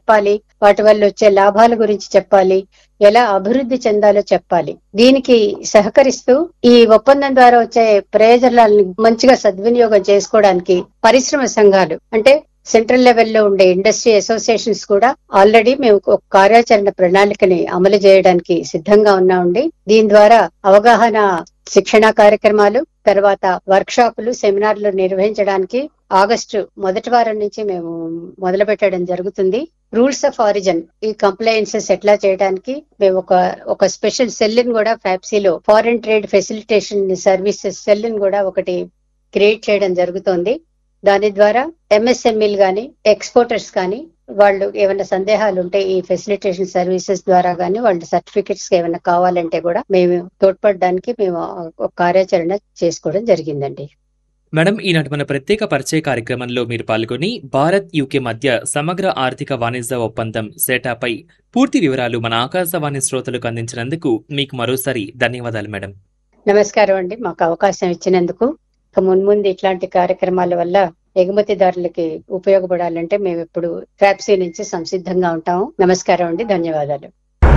చెప్పాలి వాటి వల్ల వచ్చే లాభాల గురించి చెప్పాలి ఎలా అభివృద్ధి చెందాలో చెప్పాలి దీనికి సహకరిస్తూ ఈ ఒప్పందం ద్వారా వచ్చే ప్రయోజనాలను మంచిగా సద్వినియోగం చేసుకోవడానికి పరిశ్రమ సంఘాలు అంటే సెంట్రల్ లెవెల్లో ఉండే ఇండస్ట్రీ అసోసియేషన్స్ కూడా ఆల్రెడీ మేము ఒక కార్యాచరణ ప్రణాళికని అమలు చేయడానికి సిద్ధంగా ఉన్నామండి దీని ద్వారా అవగాహన శిక్షణా కార్యక్రమాలు తర్వాత వర్క్ షాపులు సెమినార్లు నిర్వహించడానికి ఆగస్టు మొదటి వారం నుంచి మేము మొదలు పెట్టడం జరుగుతుంది రూల్స్ ఆఫ్ ఆరిజిన్ ఈ కంప్లైన్సెస్ ఎట్లా చేయడానికి మేము ఒక ఒక స్పెషల్ సెల్ కూడా ఫ్యాప్సీలో foreign trade facilitation services cell కూడా ఒకటి క్రియేట్ చేయడం జరుగుతోంది దాని ద్వారా ఎంఎస్ఎంఈలు కానీ ఎక్స్పోర్టర్స్ కానీ వాళ్ళు ఏమైనా సందేహాలు ఉంటే ఈ ఫెసిలిటేషన్ సర్వీసెస్ ద్వారా కానీ వాళ్ళ సర్టిఫికెట్స్ ఏమైనా కావాలంటే కూడా మేము తోడ్పడడానికి మేము ఒక కార్యాచరణ చేసుకోవడం జరిగిందండి మేడం ఈనాటి మన ప్రత్యేక పరిచయ కార్యక్రమంలో మీరు పాల్గొని భారత్ యూకే మధ్య సమగ్ర ఆర్థిక వాణిజ్య ఒప్పందం సేటాపై పూర్తి వివరాలు మన ఆకాశవాణి శ్రోతలకు అందించినందుకు మీకు మరోసారి ధన్యవాదాలు మేడం నమస్కారం అండి మాకు అవకాశం ఇచ్చినందుకు ఇక మున్ముందు ఇట్లాంటి కార్యక్రమాల వల్ల ఎగుమతిదారులకి ఉపయోగపడాలంటే మేము ఇప్పుడు ట్రాప్సీ నుంచి సంసిద్ధంగా ఉంటాము నమస్కారం అండి ధన్యవాదాలు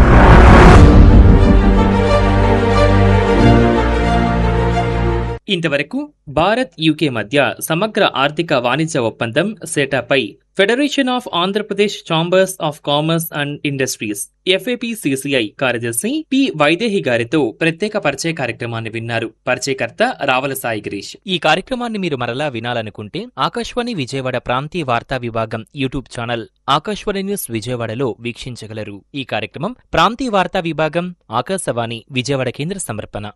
ఇంతవరకు భారత్ యూకే మధ్య సమగ్ర ఆర్థిక వాణిజ్య ఒప్పందం సేటాపై federation of Andhra Pradesh chambers of commerce and industries FAPCCI కార్యదర్శి పి వైదేహి గారితో ప్రత్యేక పరిచయ కార్యక్రమాన్ని విన్నారు పరిచయకర్త రావల సాయి గిరీష్ ఈ కార్యక్రమాన్ని మీరు మరలా వినాలనుకుంటే ఆకాశవాణి విజయవాడ ప్రాంతీయ వార్తా విభాగం యూట్యూబ్ ఛానల్ ఆకాశవాణి న్యూస్ విజయవాడలో వీక్షించగలరు ఈ కార్యక్రమం ప్రాంతీయ వార్తా విభాగం ఆకాశవాణి విజయవాడ కేంద్ర సమర్పణ